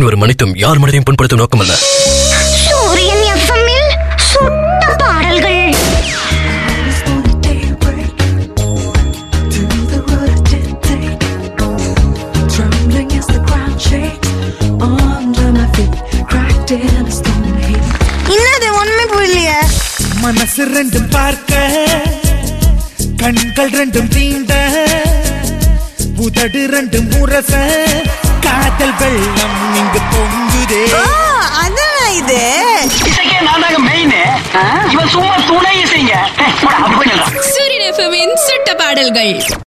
அனைவரும் மன்னித்தும் யார் மனதையும் புண்படுத்தும் நோக்கமல்ல சூரியன் எஃப்எம்மில் சுட்ட பாடல்கள் Trembling as the ground shakes under my feet, cracked in a stone heap. என்னது ஒண்ணுமே புரியலையே மனசு ரெண்டும் பார்க்க கண்கள் ரெண்டும் தீண்ட உதடு ரெண்டும் முரச காதல் வெள்ளம் இங்கு பொங்குதே அதான் இது இசைக்கே நான் தாங்க மெயின் இவன் சும்மா துணை இசைங்க போடா, அப்படி கொஞ்சம் சூரியன் எஃப்எம்மின் சுட்ட பாடல்கள்